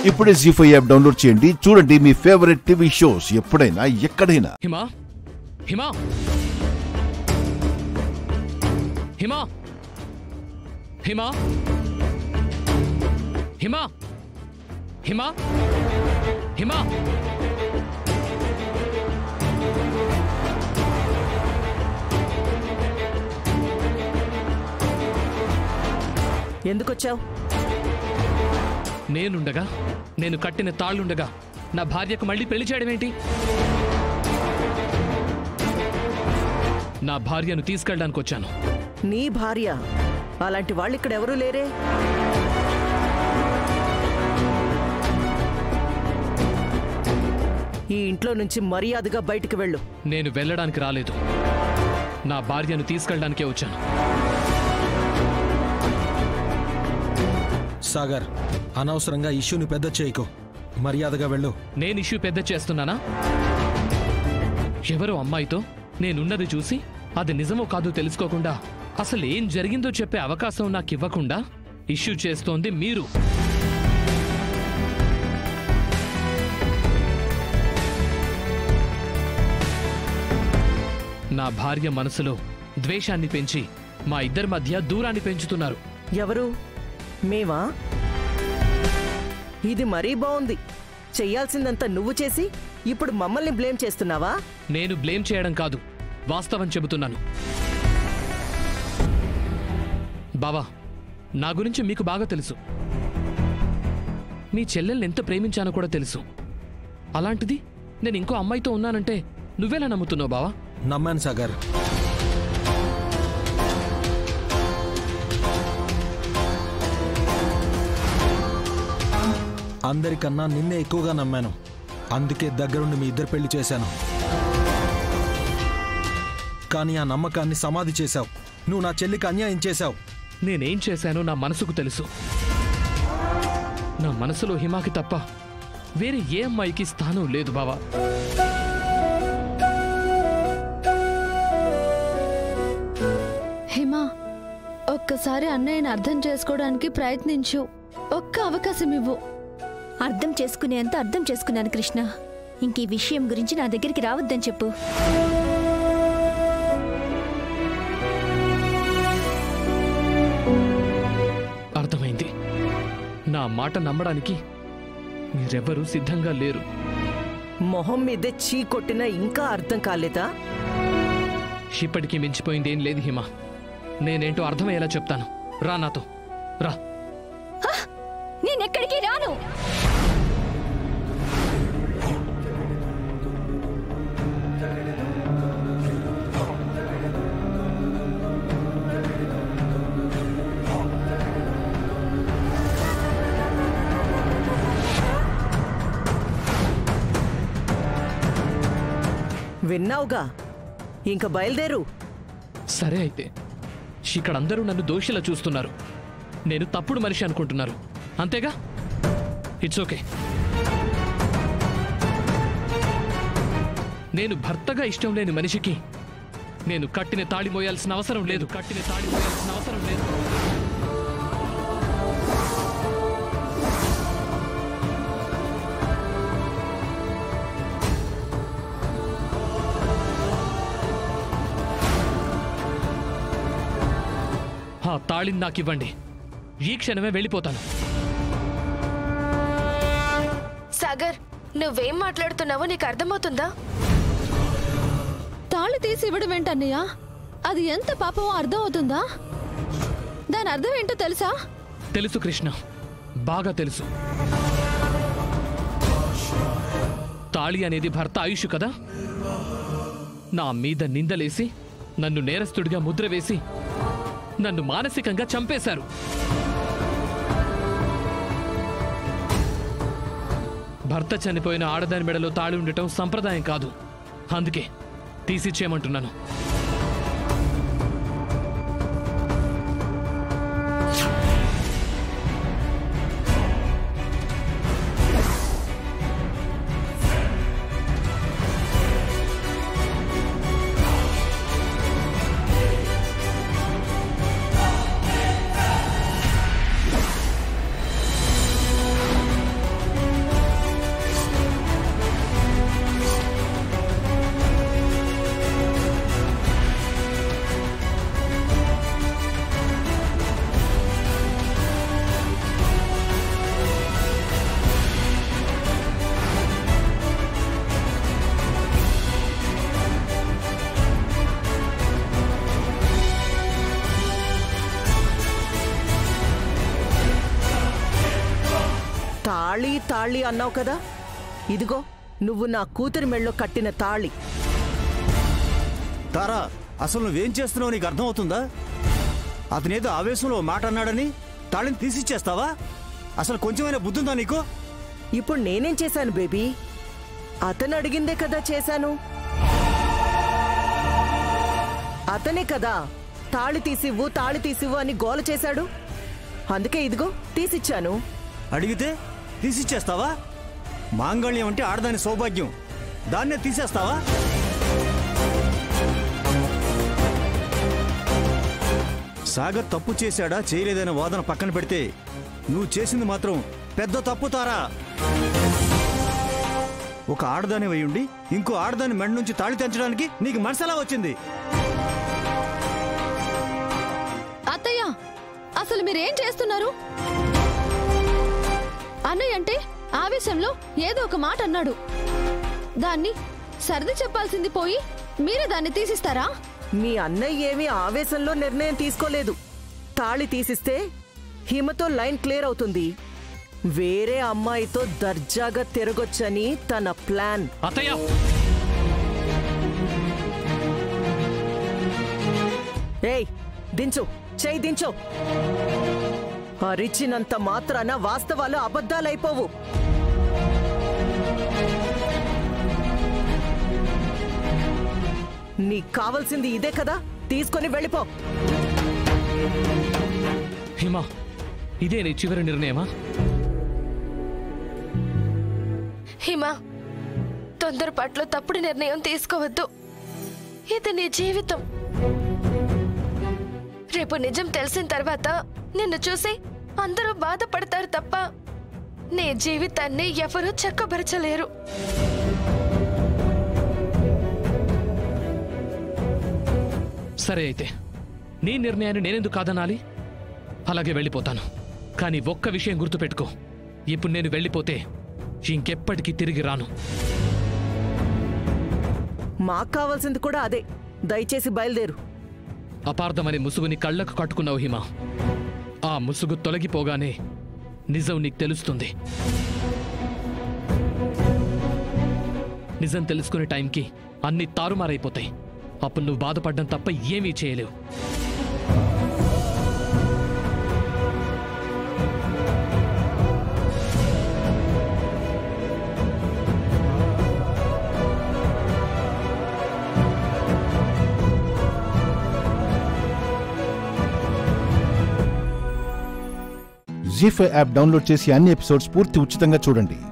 ఇప్పుడే G five app download చేయండి చూడండి మీ ఫేవరెట్ టీవీ షోస్ ఎప్పుడైనా ఎక్కడైనా హిమా హిమా హిమా హిమా హిమా హిమా హిమా ఎందుకొచ్చావు నేనుండగా నేను కట్టిన తాళ్ళుండగా నా భార్యకు మళ్ళీ పెళ్లి చేయడం ఏంటి నా భార్యను తీసుకెళ్ళడానికి వచ్చాను నీ భార్య అలాంటి వాళ్ళు ఇక్కడ ఎవరూ లేరే ఈ ఇంట్లో నుంచి మర్యాదగా బయటికి వెళ్ళు నేను వెళ్ళడానికి రాలేదు నా భార్యను తీసుకెళ్ళడానికే వచ్చాను సాగర్ అనవసరంగా ఇష్యూని పెద్ద చేయకు మర్యాదగా వెళ్ళు నేను ఇష్యూ పెద్ద చేస్తున్నానా ఎవరో అమ్మాయితో నేనున్నది చూసి అది నిజమో కాదో తెలుసుకోకుండా అసలు ఏం జరిగిందో చెప్పే అవకాశం నాకు ఇవ్వకుండా ఇష్యూ చేస్తోంది మీరు నా భార్య మనసులో ద్వేషాన్ని పెంచి మా ఇద్దరి మధ్య దూరాన్ని పెంచుతున్నారు ఎవరు మేమా ఇది మరీ బాగుంది చెయ్యాల్సిందంతా నువ్వు చేసి ఇప్పుడు మమ్మల్ని బ్లేమ్ చేస్తున్నావా నేను బ్లేమ్ చేయడం కాదు వాస్తవం చెబుతున్నాను బావా నా గురించి మీకు బాగా తెలుసు మీ చెల్లెల్ని ఎంత ప్రేమించానో కూడా తెలుసు అలాంటిది నేను ఇంకో అమ్మాయితో ఉన్నానంటే నువ్వెలా నమ్ముతున్నావు బావా నమ్మాను సాగర్ అందరికన్నా నిన్నే ఎక్కువగా నమ్మాను అందుకే దగ్గరుండి మీ ఇద్దరు పెళ్లి చేశాను కానీ ఆ నమ్మకాన్ని సమాధి చేశావు నువ్వు నా చెల్లికి అన్యాయం చేశావు నేనేం చేశానో నా మనసుకు తెలుసు నా మనసులో హిమాకి తప్ప వేరే ఏ అమ్మాయికి స్థానం లేదు బావా హిమా ఒక్కసారి అన్నయ్యని అర్థం చేసుకోవడానికి ప్రయత్నించు ఒక్క అవకాశం ఇవ్వు అర్థం చేసుకునేంత అర్థం చేసుకున్నాను కృష్ణ ఇంక ఈ విషయం గురించి నా దగ్గరికి రావద్దని చెప్పు అర్థమైంది నా మాట నమ్మడానికి మీరెవ్వరూ సిద్ధంగా లేరు మొహం మీదే చీ కొట్టినా ఇంకా అర్థం కాలేదా ఇప్పటికీ మించిపోయిందేం లేదు హిమ నేనేంటో అర్థమయ్యేలా చెప్తాను రా నాతో రా నేనెక్కడికి రాను విన్నావుగా ఇంక బయలుదేరు సరే అయితే ఇక్కడ అందరూ నన్ను దోషిలా చూస్తున్నారు నేను తప్పుడు మనిషి అనుకుంటున్నారు అంతేగా ఇట్స్ ఓకే నేను భర్తగా ఇష్టం లేని మనిషికి నేను కట్టిన తాళి మోయాల్సిన అవసరం లేదు కట్టిన తాళి మోయాల్సిన అవసరం లేదు ఆ తాళిని నాకివ్వండి ఈ క్షణమే వెళ్ళిపోతాను సాగర్ నువ్వేం మాట్లాడుతున్నావో నీకు అర్థమవుతుందా తాళి తీసి ఇవ్వడం ఏంటన్నయ్య అది ఎంత పాపమో అర్థం అవుతుందా దాని అర్థం ఏంటో తెలుసా తెలుసు కృష్ణ బాగా తెలుసు తాళి అనేది భర్త ఆయుష్ కదా నా మీద నిందలేసి నన్ను నేరస్తుడిగా ముద్ర వేసి నన్ను మానసికంగా చంపేశారు భర్త చనిపోయిన ఆడదాని మెడలో తాళి ఉండటం సంప్రదాయం కాదు అందుకే తీసిచ్చేయమంటున్నాను తాళి తాళి అన్నావు కదా ఇదిగో నువ్వు నా కూతురి మెళ్ళో కట్టిన తాళి తారా అసలు నువ్వేం చేస్తున్నావు నీకు అర్థమవుతుందా అతనేదో ఆవేశంలో ఓ మాట అన్నాడని తాళిని తీసిచ్చేస్తావా అసలు కొంచెమైనా బుద్ధుందా నీకు ఇప్పుడు నేనేం చేశాను బేబీ అతను అడిగిందే కదా చేశాను అతనే కదా తాళి తీసివ్వు తాళి తీసివ్వు అని గోల చేశాడు అందుకే ఇదిగో తీసిచ్చాను అడిగితే తీసిచ్చేస్తావా మాంగళ్యం అంటే ఆడదాని సౌభాగ్యం దాన్నే తీసేస్తావా సాగర్ తప్పు చేశాడా చేయలేదనే వాదన పక్కన పెడితే నువ్వు చేసింది మాత్రం పెద్ద తప్పు తారా ఒక ఆడదాని ఉండి ఇంకో ఆడదాని మెడ నుంచి తాళి తెంచడానికి నీకు మనసెలా వచ్చింది అత్తయ్య అసలు మీరేం చేస్తున్నారు అన్నయ్య అంటే ఆవేశంలో ఏదో ఒక మాట అన్నాడు దాన్ని సర్ది చెప్పాల్సింది పోయి మీరే దాన్ని తీసిస్తారా మీ అన్నయ్య ఏమీ ఆవేశంలో నిర్ణయం తీసుకోలేదు తాళి తీసిస్తే హిమతో లైన్ క్లియర్ అవుతుంది వేరే అమ్మాయితో దర్జాగా తిరగొచ్చని తన ప్లాన్ అత్తయ్య ఏయ్ దించు చెయ్యి దించు అరిచినంత మాత్రాన వాస్తవాలు అబద్ధాలైపోవు నీకు కావాల్సింది ఇదే కదా తీసుకొని వెళ్ళిపో హిమ ఇదే నీ చివరి నిర్ణయమా హిమ తొందరపాట్లో తప్పుడు నిర్ణయం తీసుకోవద్దు ఇది నీ జీవితం రేపు నిజం తెలిసిన తర్వాత నిన్ను చూసి అందరూ బాధపడతారు తప్ప నీ జీవితాన్ని ఎవరూ చక్కబరచలేరు సరే అయితే నీ నిర్ణయాన్ని నేనెందుకు కాదనాలి అలాగే వెళ్ళిపోతాను కానీ ఒక్క విషయం గుర్తుపెట్టుకో ఇప్పుడు నేను వెళ్ళిపోతే ఇంకెప్పటికీ తిరిగి రాను మాకు కావాల్సింది కూడా అదే దయచేసి బయలుదేరు అపార్థమనే ముసుగుని కళ్ళకు కట్టుకున్నావు హిమ ఆ ముసుగు తొలగిపోగానే నిజం నీకు తెలుస్తుంది నిజం తెలుసుకునే టైంకి అన్ని తారుమారైపోతాయి అప్పుడు నువ్వు బాధపడడం తప్ప ఏమీ చేయలేవు జీ ఫైవ్ యాప్ డౌన్లోడ్ చేసి అన్ని ఎపిసోడ్స్ పూర్తి ఉచితంగా చూడండి